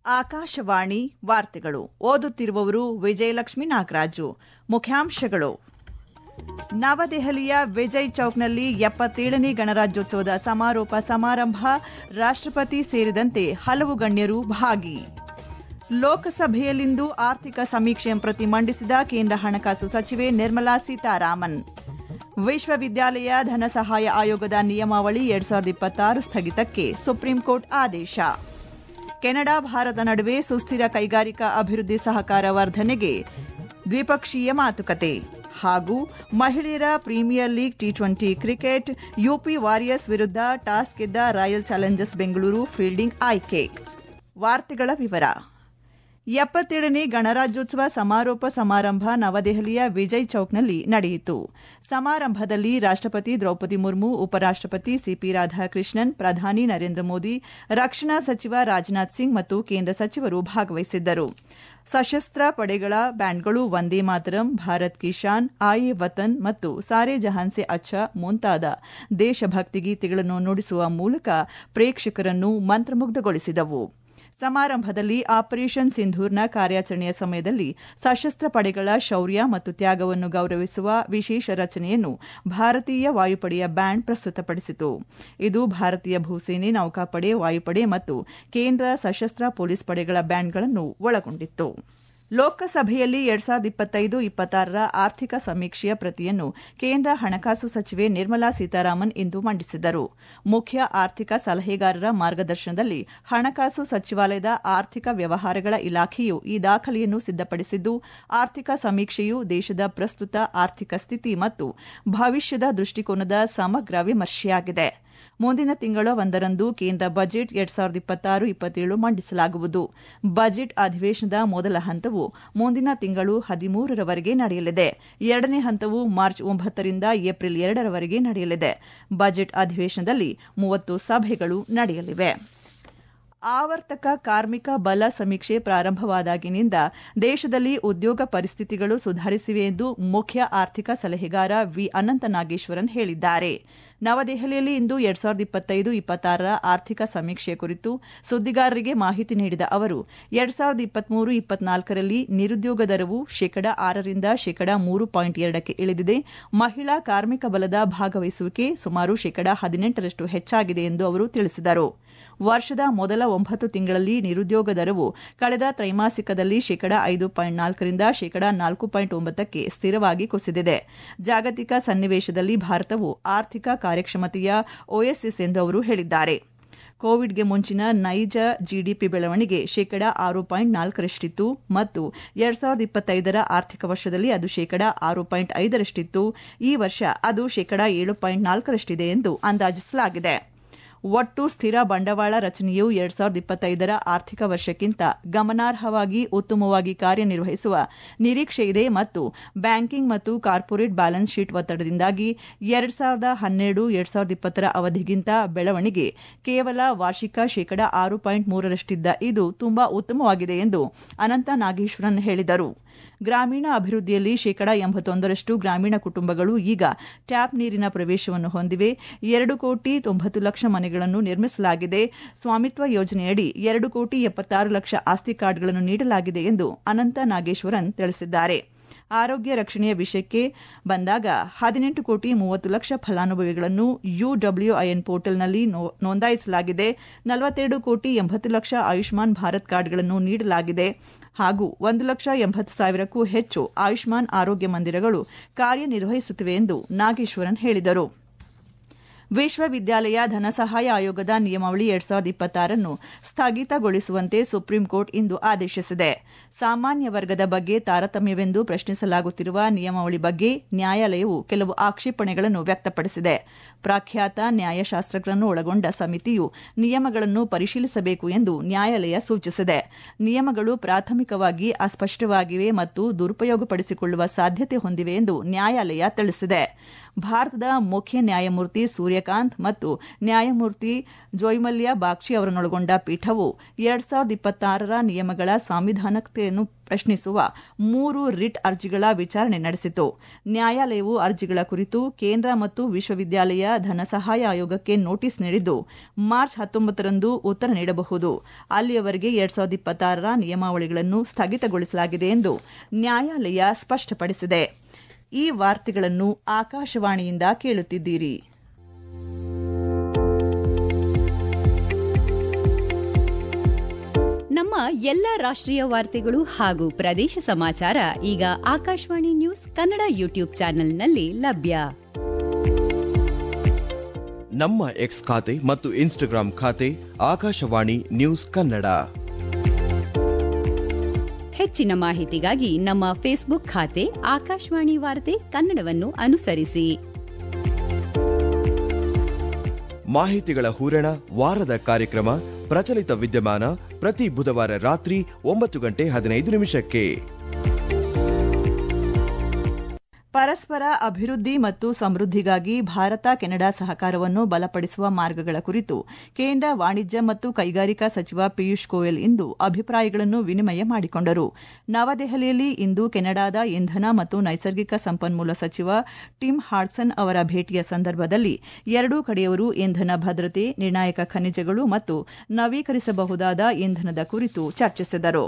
ಆಕಾಶವಾಣಿ ವಾರ್ತೆಗಳು ಓದುತ್ತಿರುವವರು ವಿಜಯಲಕ್ಷ್ಮಿ ನಾಗರಾಜು ಮುಖ್ಯಾಂಶಗಳು ನವದೆಹಲಿಯ ವಿಜಯ್ ಚೌಕ್ನಲ್ಲಿ ಎಪ್ಪತ್ತೇಳನೇ ಗಣರಾಜ್ಯೋತ್ಸವದ ಸಮಾರೋಪ ಸಮಾರಂಭ ರಾಷ್ಟ್ರಪತಿ ಸೇರಿದಂತೆ ಹಲವು ಗಣ್ಯರು ಭಾಗಿ ಲೋಕಸಭೆಯಲ್ಲಿಂದು ಆರ್ಥಿಕ ಸಮೀಕ್ಷೆ ಪ್ರತಿ ಮಂಡಿಸಿದ ಕೇಂದ್ರ ಹಣಕಾಸು ಸಚಿವೆ ನಿರ್ಮಲಾ ಸೀತಾರಾಮನ್ ವಿಶ್ವವಿದ್ಯಾಲಯ ಧನ ಸಹಾಯ ಆಯೋಗದ ನಿಯಮಾವಳಿ ಎರಡ್ ಸಾವಿರದ ಇಪ್ಪತ್ತಾರು ಸ್ಥಗಿತಕ್ಕೆ ಸುಪ್ರೀಂ ಕೋರ್ಟ್ ಆದೇಶ ಕೆನಡಾ ಭಾರತ ನಡುವೆ ಸುಸ್ಥಿರ ಕೈಗಾರಿಕಾ ಅಭಿವೃದ್ಧಿ ಸಹಕಾರ ವರ್ಧನೆಗೆ ದ್ವಿಪಕ್ಷೀಯ ಮಾತುಕತೆ ಹಾಗೂ ಮಹಿಳೆಯರ Premier League T twenty cricket UP Warriors ವಿರುದ್ಧ ಟಾಸ್ ಗೆದ್ದ ರಾಯಲ್ ಚಾಲೆಂಜರ್ಸ್ ಬೆಂಗಳೂರು ಫೀಲ್ಡಿಂಗ್ ಆಯ್ಕೆ ವಾರ್ತೆಗಳ ವಿವರ ಎಪ್ಪತ್ತೇಳನೇ ಗಣರಾಜ್ಯೋತ್ಸವ ಸಮಾರೋಪ ಸಮಾರಂಭ ನವದೆಹಲಿಯ ವಿಜಯ್ ಚೌಕ್ನಲ್ಲಿ ನಡೆಯಿತು ಸಮಾರಂಭದಲ್ಲಿ ರಾಷ್ಟ್ರಪತಿ ದ್ರೌಪದಿ ಮುರ್ಮು ಉಪರಾಷ್ಟ್ರಪತಿ ಸಿಪಿ ರಾಧಾಕೃಷ್ಣನ್ ಪ್ರಧಾನಿ ನರೇಂದ್ರ ಮೋದಿ ರಕ್ಷಣಾ ಸಚಿವ ರಾಜನಾಥ್ ಸಿಂಗ್ ಮತ್ತು ಕೇಂದ್ರ ಸಚಿವರು ಭಾಗವಹಿಸಿದ್ದರು ಸಶಸ್ತ್ರ ಪಡೆಗಳ ಬ್ಯಾಂಡ್ಗಳು ವಂದೇ ಮಾತರಂ ಭಾರತ್ ಕಿಶಾನ್ ಆಯೆ ವತನ್ ಮತ್ತು ಸಾರೆ ಜಹಾನ್ ಸೆ ಅಚ್ಚಾ ಮುಂತಾದ ದೇಶಭಕ್ತಿ ಗೀತೆಗಳನ್ನು ನುಡಿಸುವ ಮೂಲಕ ಪ್ರೇಕ್ಷಕರನ್ನು ಮಂತ್ರಮುಗ್ಧಗೊಳಿಸಿದವು ಸಮಾರಂಭದಲ್ಲಿ ಆಪರೇಷನ್ ಸಿಂಧೂರ್ನ ಕಾರ್ಯಾಚರಣೆಯ ಸಮಯದಲ್ಲಿ ಸಶಸ್ತ್ರ ಪಡೆಗಳ ಶೌರ್ಯ ಮತ್ತು ತ್ಯಾಗವನ್ನು ಗೌರವಿಸುವ ವಿಶೇಷ ರಚನೆಯನ್ನು ಭಾರತೀಯ ವಾಯುಪಡೆಯ ಬ್ಯಾಂಡ್ ಪ್ರಸ್ತುತಪಡಿಸಿತು ಇದು ಭಾರತೀಯ ಭೂಸೇನೆ ನೌಕಾಪಡೆ ವಾಯುಪಡೆ ಮತ್ತು ಕೇಂದ್ರ ಸಶಸ್ತ್ರ ಪೊಲೀಸ್ ಪಡೆಗಳ ಬ್ಯಾಂಡ್ಗಳನ್ನು ಒಳಗೊಂಡಿತ್ತು ಲೋಕಸಭೆಯಲ್ಲಿ ಎರಡ್ ಸಾವಿರದ ಇಪ್ಪತ್ತೈದು ಇಪ್ಪತ್ತಾರರ ಆರ್ಥಿಕ ಸಮೀಕ್ಷೆಯ ಪ್ರತಿಯನ್ನು ಕೇಂದ್ರ ಹಣಕಾಸು ಸಚಿವೆ ನಿರ್ಮಲಾ ಸೀತಾರಾಮನ್ ಇಂದು ಮಂಡಿಸಿದರು ಮುಖ್ಯ ಆರ್ಥಿಕ ಸಲಹೆಗಾರರ ಮಾರ್ಗದರ್ಶನದಲ್ಲಿ ಹಣಕಾಸು ಸಚಿವಾಲಯದ ಆರ್ಥಿಕ ವ್ಯವಹಾರಗಳ ಇಲಾಖೆಯು ಈ ದಾಖಲೆಯನ್ನು ಸಿದ್ದಪಡಿಸಿದ್ದು ಆರ್ಥಿಕ ಸಮೀಕ್ಷೆಯು ದೇಶದ ಪ್ರಸ್ತುತ ಆರ್ಥಿಕ ಸ್ಥಿತಿ ಮತ್ತು ಭವಿಷ್ಯದ ದೃಷ್ಟಿಕೋನದ ಸಮಗ್ರ ವಿಮರ್ಶೆಯಾಗಿದೆ ಮುಂದಿನ ತಿಂಗಳ ಒಂದರಂದು ಕೇಂದ್ರ ಬಜೆಟ್ ಎರಡ್ ಸಾವಿರದ ಇಪ್ಪತ್ತಾರು ಇಪ್ಪತ್ತೇಳು ಮಂಡಿಸಲಾಗುವುದು ಬಜೆಟ್ ಅಧಿವೇಶನದ ಮೊದಲ ಹಂತವು ಮುಂದಿನ ತಿಂಗಳು ಹದಿಮೂರರವರೆಗೆ ನಡೆಯಲಿದೆ ಎರಡನೇ ಹಂತವು ಮಾರ್ಚ್ ಒಂಬತ್ತರಿಂದ ಏಪ್ರಿಲ್ ಎರಡರವರೆಗೆ ನಡೆಯಲಿದೆ ಬಜೆಟ್ ಅಧಿವೇಶನದಲ್ಲಿ ಮೂವತ್ತು ಸಭೆಗಳು ನಡೆಯಲಿವೆ ಆವರ್ತಕ ಕಾರ್ಮಿಕ ಬಲ ಸಮೀಕ್ಷೆ ಪ್ರಾರಂಭವಾದಾಗಿನಿಂದ ದೇಶದಲ್ಲಿ ಉದ್ಯೋಗ ಪರಿಸ್ಥಿತಿಗಳು ಸುಧಾರಿಸಿವೆ ಎಂದು ಮುಖ್ಯ ಆರ್ಥಿಕ ಸಲಹೆಗಾರ ವಿ ಅನಂತ ನಾಗೇಶ್ವರನ್ ಹೇಳಿದ್ದಾರೆ ನವದೆಹಲಿಯಲ್ಲಿ ಇಂದು ಎರಡ್ ಸಾವಿರದ ಇಪ್ಪತ್ತೈದು ಇಪ್ಪತ್ತಾರರ ಆರ್ಥಿಕ ಸಮೀಕ್ಷೆ ಕುರಿತು ಸುದ್ದಿಗಾರರಿಗೆ ಮಾಹಿತಿ ನೀಡಿದ ಅವರು ಎರಡ್ ಸಾವಿರದ ಇಪ್ಪತ್ಮೂರು ಇಪ್ಪತ್ನಾಲ್ಕರಲ್ಲಿ ನಿರುದ್ಯೋಗ ದರವು ಶೇಕಡಾ ಆರರಿಂದ ಶೇಕಡಾ ಮೂರು ಪಾಯಿಂಟ್ ಎರಡಕ್ಕೆ ಇಳಿದಿದೆ ಮಹಿಳಾ ಕಾರ್ಮಿಕ ಬಲದ ಭಾಗವಹಿಸುವಿಕೆ ಸುಮಾರು ಶೇಕಡಾ ಹದಿನೆಂಟರಷ್ಟು ಹೆಚ್ಚಾಗಿದೆ ಎಂದು ಅವರು ತಿಳಿಸಿದರು ವರ್ಷದ ಮೊದಲ ಒಂಬತ್ತು ತಿಂಗಳಲ್ಲಿ ನಿರುದ್ಯೋಗ ದರವು ಕಳೆದ ತ್ರೈಮಾಸಿಕದಲ್ಲಿ ಶೇಕಡಾ ಐದು ಪಾಯಿಂಟ್ ನಾಲ್ಕರಿಂದ ಶೇಕಡಾ ನಾಲ್ಕು ಪಾಯಿಂಟ್ ಒಂಬತ್ತಕ್ಕೆ ಸ್ಥಿರವಾಗಿ ಕುಸಿದಿದೆ ಜಾಗತಿಕ ಸನ್ನಿವೇಶದಲ್ಲಿ ಭಾರತವು ಆರ್ಥಿಕ ಕಾರ್ಯಕ್ಷಮತೆಯ ಓಎಸ್ಎಸ್ ಎಂದು ಅವರು ಹೇಳಿದ್ದಾರೆ ಕೋವಿಡ್ಗೆ ಮುಂಚಿನ ನೈಜ ಜಿಡಿಪಿ ಬೆಳವಣಿಗೆ ಶೇಕಡಾ ಆರು ಪಾಯಿಂಟ್ ನಾಲ್ಕರಷ್ಟಿತ್ತು ಮತ್ತು ಎರಡ್ ಸಾವಿರದ ಇಪ್ಪತ್ತೈದರ ಆರ್ಥಿಕ ವರ್ಷದಲ್ಲಿ ಅದು ಶೇಕಡಾ ಆರು ಪಾಯಿಂಟ್ ಐದರಷ್ಟಿತ್ತು ಈ ವರ್ಷ ಅದು ಶೇಕಡಾ ಏಳು ಪಾಯಿಂಟ್ ನಾಲ್ಕರಷ್ಟಿದೆ ಎಂದು ಅಂದಾಜಿಸಲಾಗಿದೆ ಒಟ್ಟು ಸ್ಥಿರ ಬಂಡವಾಳ ರಚನೆಯು ಎರಡ್ ಸಾವಿರದ ಇಪ್ಪತ್ತೈದರ ಆರ್ಥಿಕ ವರ್ಷಕ್ಕಿಂತ ಗಮನಾರ್ಹವಾಗಿ ಉತ್ತಮವಾಗಿ ಕಾರ್ಯನಿರ್ವಹಿಸುವ ನಿರೀಕ್ಷೆಯಿದೆ ಮತ್ತು ಬ್ಯಾಂಕಿಂಗ್ ಮತ್ತು ಕಾರ್ಪೊರೇಟ್ ಬ್ಯಾಲೆನ್ಸ್ ಶೀಟ್ ಒತ್ತಡದಿಂದಾಗಿ ಎರಡ್ ಸಾವಿರದ ಹನ್ನೆರಡು ಎರಡ್ ಸಾವಿರದ ಇಪ್ಪತ್ತರ ಅವಧಿಗಿಂತ ಬೆಳವಣಿಗೆ ಕೇವಲ ವಾರ್ಷಿಕ ಶೇಕಡಾ ಆರು ಪಾಯಿಂಟ್ ಮೂರರಷ್ಟಿದ್ದ ಇದು ತುಂಬಾ ಉತ್ತಮವಾಗಿದೆ ಎಂದು ಅನಂತ ನಾಗೇಶ್ವರನ್ ಹೇಳಿದರು ಗ್ರಾಮೀಣ ಅಭಿವೃದ್ಧಿಯಲ್ಲಿ ಶೇಕಡಾ ಎಂಬತ್ತೊಂದರಷ್ಟು ಗ್ರಾಮೀಣ ಕುಟುಂಬಗಳು ಈಗ ಟ್ಯಾಪ್ ನೀರಿನ ಪ್ರವೇಶವನ್ನು ಹೊಂದಿವೆ ಎರಡು ಕೋಟಿ ತೊಂಬತ್ತು ಲಕ್ಷ ಮನೆಗಳನ್ನು ನಿರ್ಮಿಸಲಾಗಿದೆ ಸ್ವಾಮಿತ್ವ ಯೋಜನೆಯಡಿ ಎರಡು ಕೋಟಿ ಎಪ್ಪತ್ತಾರು ಲಕ್ಷ ಆಸ್ತಿ ಕಾರ್ಡ್ಗಳನ್ನು ನೀಡಲಾಗಿದೆ ಎಂದು ಅನಂತ ನಾಗೇಶ್ವರನ್ ತಿಳಿಸಿದ್ದಾರೆ ಆರೋಗ್ಯ ರಕ್ಷಣೆಯ ವಿಷಯಕ್ಕೆ ಬಂದಾಗ ಹದಿನೆಂಟು ಕೋಟಿ ಮೂವತ್ತು ಲಕ್ಷ ಫಲಾನುಭವಿಗಳನ್ನು ಯುಡಬ್ಲ್ಯೂಐಎನ್ ಪೋರ್ಟಲ್ನಲ್ಲಿ ನೋಂದಾಯಿಸಲಾಗಿದೆ ನಲವತ್ತೆರಡು ಕೋಟಿ ಎಂಬತ್ತು ಲಕ್ಷ ಆಯುಷ್ಮಾನ್ ಭಾರತ್ ಕಾರ್ಡ್ಗಳನ್ನು ನೀಡಲಾಗಿದೆ ಹಾಗೂ ಒಂದು ಲಕ್ಷ ಎಂಬತ್ತು ಸಾವಿರಕ್ಕೂ ಹೆಚ್ಚು ಆಯುಷ್ಮಾನ್ ಆರೋಗ್ಯ ಮಂದಿರಗಳು ಕಾರ್ಯನಿರ್ವಹಿಸುತ್ತಿವೆ ಎಂದು ನಾಗೇಶ್ವರನ್ ಹೇಳಿದರು ವಿಶ್ವವಿದ್ಯಾಲಯ ಧನಸಹಾಯ ಆಯೋಗದ ನಿಯಮಾವಳಿ ಎರಡ್ ಸಾವಿರದ ಇಪ್ಪತ್ತಾರನ್ನು ಸ್ಥಗಿತಗೊಳಿಸುವಂತೆ ಸುಪ್ರೀಂ ಕೋರ್ಟ್ ಇಂದು ಆದೇಶಿಸಿದೆ ಸಾಮಾನ್ಯ ವರ್ಗದ ಬಗ್ಗೆ ತಾರತಮ್ಯವೆಂದು ಪ್ರಶ್ನಿಸಲಾಗುತ್ತಿರುವ ನಿಯಮಾವಳಿ ಬಗ್ಗೆ ನ್ಯಾಯಾಲಯವು ಕೆಲವು ಆಕ್ಷೇಪಣೆಗಳನ್ನು ವ್ಯಕ್ತಪಡಿಸಿದೆ ಪ್ರಖ್ಯಾತ ನ್ಯಾಯಶಾಸ್ತ್ರಜ್ಞರನ್ನು ಒಳಗೊಂಡ ಸಮಿತಿಯು ನಿಯಮಗಳನ್ನು ಪರಿಶೀಲಿಸಬೇಕು ಎಂದು ನ್ಯಾಯಾಲಯ ಸೂಚಿಸಿದೆ ನಿಯಮಗಳು ಪ್ರಾಥಮಿಕವಾಗಿ ಅಸ್ಪಷ್ಟವಾಗಿವೆ ಮತ್ತು ದುರುಪಯೋಗಪಡಿಸಿಕೊಳ್ಳುವ ಸಾಧ್ಯತೆ ಹೊಂದಿವೆ ಎಂದು ನ್ಯಾಯಾಲಯ ತಿಳಿಸಿದೆ ಭಾರತದ ಮುಖ್ಯ ನ್ಯಾಯಮೂರ್ತಿ ಸೂರ್ಯಕಾಂತ್ ಮತ್ತು ನ್ಯಾಯಮೂರ್ತಿ ಜೋಯ್ಮಲ್ಯ ಬಾಕ್ಷಿ ಅವರನ್ನೊಳಗೊಂಡ ಪೀಠವು ಎರಡ್ ಸಾವಿರದ ಇಪ್ಪತ್ತಾರರ ನಿಯಮಗಳ ಸಾಂವಿಧಾನಿಕತೆಯನ್ನು ಪ್ರಶ್ನಿಸುವ ಮೂರು ರಿಟ್ ಅರ್ಜಿಗಳ ವಿಚಾರಣೆ ನಡೆಸಿತು ನ್ಯಾಯಾಲಯವು ಅರ್ಜಿಗಳ ಕುರಿತು ಕೇಂದ್ರ ಮತ್ತು ವಿಶ್ವವಿದ್ಯಾಲಯ ಧನಸಹಾಯ ಆಯೋಗಕ್ಕೆ ನೋಟಿಸ್ ನೀಡಿದ್ದು ಮಾರ್ಚ್ ಹತ್ತೊಂಬತ್ತರಂದು ಉತ್ತರ ನೀಡಬಹುದು ಅಲ್ಲಿಯವರೆಗೆ ಎರಡ್ ಸಾವಿರದ ಇಪ್ಪತ್ತಾರರ ನಿಯಮಾವಳಿಗಳನ್ನು ಸ್ಥಗಿತಗೊಳಿಸಲಾಗಿದೆ ಎಂದು ನ್ಯಾಯಾಲಯ ಸ್ಪಷ್ಟಪಡಿಸಿದೆ ಈ ವಾರ್ತೆಗಳನ್ನು ಆಕಾಶವಾಣಿಯಿಂದ ಕೇಳುತ್ತಿದ್ದೀರಿ ನಮ್ಮ ಎಲ್ಲ ರಾಷ್ಟ್ರೀಯ ವಾರ್ತೆಗಳು ಹಾಗೂ ಪ್ರದೇಶ ಸಮಾಚಾರ ಈಗ ಆಕಾಶವಾಣಿ ನ್ಯೂಸ್ ಕನ್ನಡ ಯೂಟ್ಯೂಬ್ ಚಾನೆಲ್ನಲ್ಲಿ ಲಭ್ಯ ನಮ್ಮ ಎಕ್ಸ್ ಖಾತೆ ಮತ್ತು ಇನ್ಸ್ಟಾಗ್ರಾಂ ಖಾತೆ ಆಕಾಶವಾಣಿ ನ್ಯೂಸ್ ಕನ್ನಡ ಹೆಚ್ಚಿನ ಮಾಹಿತಿಗಾಗಿ ನಮ್ಮ ಫೇಸ್ಬುಕ್ ಖಾತೆ ಆಕಾಶವಾಣಿ ವಾರ್ತೆ ಕನ್ನಡವನ್ನು ಅನುಸರಿಸಿ ಮಾಹಿತಿಗಳ ಹೂರಣ ವಾರದ ಕಾರ್ಯಕ್ರಮ ಪ್ರಚಲಿತ ವಿದ್ಯಮಾನ ಪ್ರತಿ ಬುಧವಾರ ರಾತ್ರಿ ಒಂಬತ್ತು ಗಂಟೆ ಹದಿನೈದು ನಿಮಿಷಕ್ಕೆ ಪರಸ್ಪರ ಅಭಿವೃದ್ಧಿ ಮತ್ತು ಸಮೃದ್ಧಿಗಾಗಿ ಭಾರತ ಕೆನಡಾ ಸಹಕಾರವನ್ನು ಬಲಪಡಿಸುವ ಮಾರ್ಗಗಳ ಕುರಿತು ಕೇಂದ್ರ ವಾಣಿಜ್ಯ ಮತ್ತು ಕೈಗಾರಿಕಾ ಸಚಿವ ಪಿಯೂಷ್ ಗೋಯಲ್ ಇಂದು ಅಭಿಪ್ರಾಯಗಳನ್ನು ವಿನಿಮಯ ಮಾಡಿಕೊಂಡರು ನವದೆಹಲಿಯಲ್ಲಿ ಇಂದು ಕೆನಡಾದ ಇಂಧನ ಮತ್ತು ನೈಸರ್ಗಿಕ ಸಂಪನ್ಮೂಲ ಸಚಿವ ಟಿಮ್ ಹಾಡ್ಸನ್ ಅವರ ಭೇಟಿಯ ಸಂದರ್ಭದಲ್ಲಿ ಎರಡೂ ಕಡೆಯವರು ಇಂಧನ ಭದ್ರತೆ ನಿರ್ಣಾಯಕ ಖನಿಜಗಳು ಮತ್ತು ನವೀಕರಿಸಬಹುದಾದ ಇಂಧನದ ಕುರಿತು ಚರ್ಚಿಸಿದರು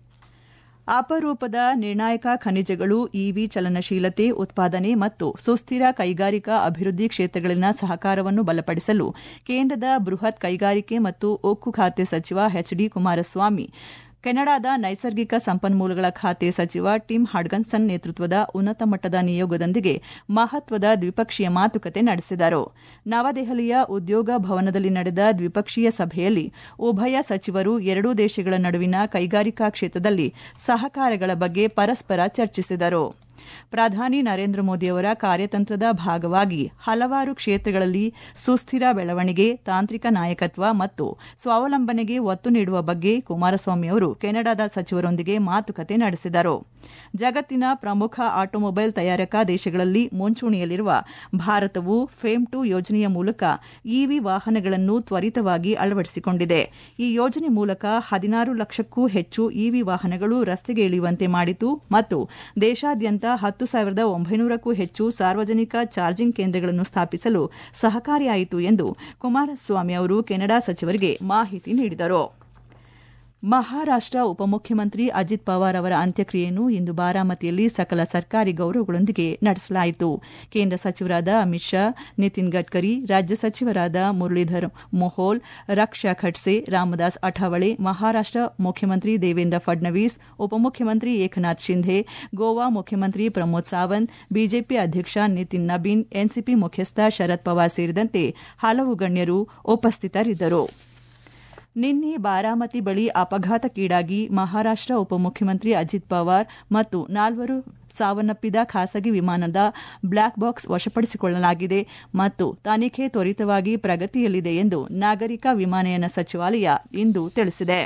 ಅಪರೂಪದ ನಿರ್ಣಾಯಕ ಖನಿಜಗಳು ಇವಿ ಚಲನಶೀಲತೆ ಉತ್ಪಾದನೆ ಮತ್ತು ಸುಸ್ಥಿರ ಕೈಗಾರಿಕಾ ಅಭಿವೃದ್ಧಿ ಕ್ಷೇತ್ರಗಳಲ್ಲಿನ ಸಹಕಾರವನ್ನು ಬಲಪಡಿಸಲು ಕೇಂದ್ರದ ಬೃಹತ್ ಕೈಗಾರಿಕೆ ಮತ್ತು ಉಕ್ಕು ಖಾತೆ ಸಚಿವ ಎಚ್ ಡಿ ಕುಮಾರಸ್ವಾಮಿ ಕೆನಡಾದ ನೈಸರ್ಗಿಕ ಸಂಪನ್ಮೂಲಗಳ ಖಾತೆ ಸಚಿವ ಟಿಮ್ ಹಾಡ್ಗನ್ಸನ್ ನೇತೃತ್ವದ ಉನ್ನತ ಮಟ್ಟದ ನಿಯೋಗದೊಂದಿಗೆ ಮಹತ್ವದ ದ್ವಿಪಕ್ಷೀಯ ಮಾತುಕತೆ ನಡೆಸಿದರು ನವದೆಹಲಿಯ ಉದ್ಯೋಗ ಭವನದಲ್ಲಿ ನಡೆದ ದ್ವಿಪಕ್ಷೀಯ ಸಭೆಯಲ್ಲಿ ಉಭಯ ಸಚಿವರು ಎರಡೂ ದೇಶಗಳ ನಡುವಿನ ಕೈಗಾರಿಕಾ ಕ್ಷೇತ್ರದಲ್ಲಿ ಸಹಕಾರಗಳ ಬಗ್ಗೆ ಪರಸ್ಪರ ಚರ್ಚಿಸಿದರು ಪ್ರಧಾನಿ ನರೇಂದ್ರ ಮೋದಿಯವರ ಕಾರ್ಯತಂತ್ರದ ಭಾಗವಾಗಿ ಹಲವಾರು ಕ್ಷೇತ್ರಗಳಲ್ಲಿ ಸುಸ್ಥಿರ ಬೆಳವಣಿಗೆ ತಾಂತ್ರಿಕ ನಾಯಕತ್ವ ಮತ್ತು ಸ್ವಾವಲಂಬನೆಗೆ ಒತ್ತು ನೀಡುವ ಬಗ್ಗೆ ಕುಮಾರಸ್ವಾಮಿ ಅವರು ಕೆನಡಾದ ಸಚಿವರೊಂದಿಗೆ ಮಾತುಕತೆ ನಡೆಸಿದರು ಜಗತ್ತಿನ ಪ್ರಮುಖ ಆಟೋಮೊಬೈಲ್ ತಯಾರಕಾ ದೇಶಗಳಲ್ಲಿ ಮುಂಚೂಣಿಯಲ್ಲಿರುವ ಭಾರತವು ಫೇಮ್ ಟು ಯೋಜನೆಯ ಮೂಲಕ ಇವಿ ವಾಹನಗಳನ್ನು ತ್ವರಿತವಾಗಿ ಅಳವಡಿಸಿಕೊಂಡಿದೆ ಈ ಯೋಜನೆ ಮೂಲಕ ಹದಿನಾರು ಲಕ್ಷಕ್ಕೂ ಹೆಚ್ಚು ಇವಿ ವಾಹನಗಳು ರಸ್ತೆಗೆ ಇಳಿಯುವಂತೆ ಮಾಡಿತು ಮತ್ತು ದೇಶಾದ್ಯಂತ ಹತ್ತು ಸಾವಿರದ ಒಂಬೈನೂರಕ್ಕೂ ಹೆಚ್ಚು ಸಾರ್ವಜನಿಕ ಚಾರ್ಜಿಂಗ್ ಕೇಂದ್ರಗಳನ್ನು ಸ್ಥಾಪಿಸಲು ಸಹಕಾರಿಯಾಯಿತು ಎಂದು ಕುಮಾರಸ್ವಾಮಿ ಅವರು ಕೆನಡಾ ಸಚಿವರಿಗೆ ಮಾಹಿತಿ ನೀಡಿದರು ಮಹಾರಾಷ್ಟ್ರ ಉಪಮುಖ್ಯಮಂತ್ರಿ ಅಜಿತ್ ಪವಾರ್ ಅವರ ಅಂತ್ಯಕ್ರಿಯೆಯನ್ನು ಇಂದು ಬಾರಾಮತಿಯಲ್ಲಿ ಸಕಲ ಸರ್ಕಾರಿ ಗೌರವಗಳೊಂದಿಗೆ ನಡೆಸಲಾಯಿತು ಕೇಂದ್ರ ಸಚಿವರಾದ ಅಮಿತ್ ಶಾ ನಿತಿನ್ ಗಡ್ಕರಿ ರಾಜ್ಯ ಸಚಿವರಾದ ಮುರಳೀಧರ್ ಮೊಹೋಲ್ ರಕ್ಷಾ ಖಡ್ಸೆ ರಾಮದಾಸ್ ಅಠಾವಳೆ ಮಹಾರಾಷ್ಟ್ರ ಮುಖ್ಯಮಂತ್ರಿ ದೇವೇಂದ್ರ ಫಡ್ನವೀಸ್ ಉಪಮುಖ್ಯಮಂತ್ರಿ ಏಕನಾಥ್ ಶಿಂಧೆ ಗೋವಾ ಮುಖ್ಯಮಂತ್ರಿ ಪ್ರಮೋದ್ ಸಾವಂತ್ ಬಿಜೆಪಿ ಅಧ್ಯಕ್ಷ ನಿತಿನ್ ನಬೀನ್ ಎನ್ಸಿಪಿ ಮುಖ್ಯಸ್ಥ ಶರದ್ ಪವಾರ್ ಸೇರಿದಂತೆ ಹಲವು ಗಣ್ಯರು ಉಪಸ್ಥಿತರಿದ್ದರು ನಿನ್ನೆ ಬಾರಾಮತಿ ಬಳಿ ಅಪಘಾತಕ್ಕೀಡಾಗಿ ಮಹಾರಾಷ್ಟ್ರ ಉಪಮುಖ್ಯಮಂತ್ರಿ ಅಜಿತ್ ಪವಾರ್ ಮತ್ತು ನಾಲ್ವರು ಸಾವನ್ನಪ್ಪಿದ ಖಾಸಗಿ ವಿಮಾನದ ಬ್ಲಾಕ್ ಬಾಕ್ಸ್ ವಶಪಡಿಸಿಕೊಳ್ಳಲಾಗಿದೆ ಮತ್ತು ತನಿಖೆ ತ್ವರಿತವಾಗಿ ಪ್ರಗತಿಯಲ್ಲಿದೆ ಎಂದು ನಾಗರಿಕ ವಿಮಾನಯಾನ ಸಚಿವಾಲಯ ಇಂದು ತಿಳಿಸಿದೆ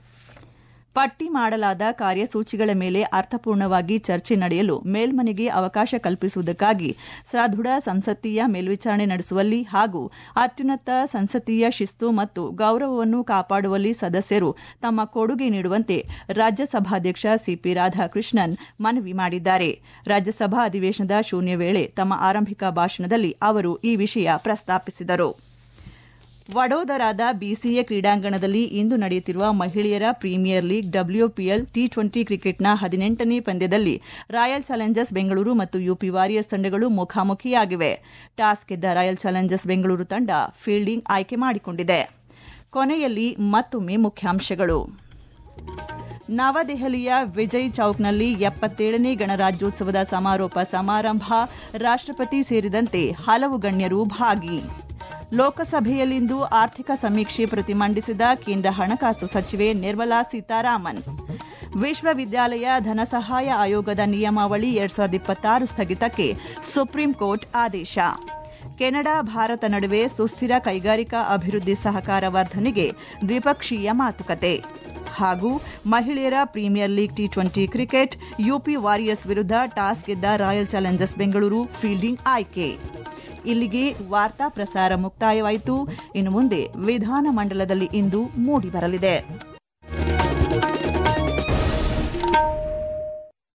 ಪಟ್ಟಿ ಮಾಡಲಾದ ಕಾರ್ಯಸೂಚಿಗಳ ಮೇಲೆ ಅರ್ಥಪೂರ್ಣವಾಗಿ ಚರ್ಚೆ ನಡೆಯಲು ಮೇಲ್ಮನೆಗೆ ಅವಕಾಶ ಕಲ್ಪಿಸುವುದಕ್ಕಾಗಿ ಸದೃಢ ಸಂಸದೀಯ ಮೇಲ್ವಿಚಾರಣೆ ನಡೆಸುವಲ್ಲಿ ಹಾಗೂ ಅತ್ಯುನ್ನತ ಸಂಸದೀಯ ಶಿಸ್ತು ಮತ್ತು ಗೌರವವನ್ನು ಕಾಪಾಡುವಲ್ಲಿ ಸದಸ್ಯರು ತಮ್ಮ ಕೊಡುಗೆ ನೀಡುವಂತೆ ರಾಜ್ಯಸಭಾಧ್ಯಕ್ಷ ಸಿಪಿ ರಾಧಾಕೃಷ್ಣನ್ ಮನವಿ ಮಾಡಿದ್ದಾರೆ ರಾಜ್ಯಸಭಾ ಅಧಿವೇಶನದ ಶೂನ್ಯ ವೇಳೆ ತಮ್ಮ ಆರಂಭಿಕ ಭಾಷಣದಲ್ಲಿ ಅವರು ಈ ವಿಷಯ ಪ್ರಸ್ತಾಪಿಸಿದರು ವಡೋದರಾದ ಬಿಸಿಎ ಕ್ರೀಡಾಂಗಣದಲ್ಲಿ ಇಂದು ನಡೆಯುತ್ತಿರುವ ಮಹಿಳೆಯರ Premier League WPL T twenty ಕ್ರಿಕೆಟ್ನ ಹದಿನೆಂಟನೇ ಪಂದ್ಯದಲ್ಲಿ ರಾಯಲ್ ಚಾಲೆಂಜರ್ಸ್ ಬೆಂಗಳೂರು ಮತ್ತು ಯುಪಿ ವಾರಿಯರ್ಸ್ ತಂಡಗಳು ಮುಖಾಮುಖಿಯಾಗಿವೆ ಟಾಸ್ ಗೆದ್ದ ರಾಯಲ್ ಚಾಲೆಂಜರ್ಸ್ ಬೆಂಗಳೂರು ತಂಡ ಫೀಲ್ಡಿಂಗ್ ಆಯ್ಕೆ ಮಾಡಿಕೊಂಡಿದೆ ಕೊನೆಯಲ್ಲಿ ಮತ್ತೊಮ್ಮೆ ಮುಖ್ಯಾಂಶಗಳು ನವದೆಹಲಿಯ ವಿಜಯ್ ಚೌಕ್ನಲ್ಲಿ ಎಪ್ಪತ್ತೇಳನೇ ಗಣರಾಜ್ಯೋತ್ಸವದ ಸಮಾರೋಪ ಸಮಾರಂಭ ರಾಷ್ಟ್ರಪತಿ ಸೇರಿದಂತೆ ಹಲವು ಗಣ್ಯರು ಭಾಗಿ ಲೋಕಸಭೆಯಲ್ಲಿಂದು ಆರ್ಥಿಕ ಸಮೀಕ್ಷೆ ಪ್ರತಿ ಮಂಡಿಸಿದ ಕೇಂದ್ರ ಹಣಕಾಸು ಸಚಿವೆ ನಿರ್ಮಲಾ ಸೀತಾರಾಮನ್ ವಿಶ್ವವಿದ್ಯಾಲಯ ಧನಸಹಾಯ ಆಯೋಗದ ನಿಯಮಾವಳಿ ಎರಡ್ ಸಾವಿರದ ಇಪ್ಪತ್ತಾರು ಸ್ಥಗಿತಕ್ಕೆ ಸುಪ್ರೀಂ ಕೋರ್ಟ್ ಆದೇಶ ಕೆನಡಾ ಭಾರತ ನಡುವೆ ಸುಸ್ಥಿರ ಕೈಗಾರಿಕಾ ಅಭಿವೃದ್ಧಿ ಸಹಕಾರ ವರ್ಧನೆಗೆ ದ್ವಿಪಕ್ಷೀಯ ಮಾತುಕತೆ ಹಾಗೂ ಮಹಿಳೆಯರ Premier League T twenty cricket UP Warriors ವಿರುದ್ಧ ಟಾಸ್ ಗೆದ್ದ ರಾಯಲ್ ಚಾಲೆಂಜರ್ಸ್ ಬೆಂಗಳೂರು ಫೀಲ್ಡಿಂಗ್ ಆಯ್ಕೆ ಇಲ್ಲಿಗೆ ವಾರ್ತಾ ಪ್ರಸಾರ ಮುಕ್ತಾಯವಾಯಿತು ಇನ್ನು ಮುಂದೆ ವಿಧಾನಮಂಡಲದಲ್ಲಿ ಇಂದು ಮೂಡಿಬರಲಿದೆ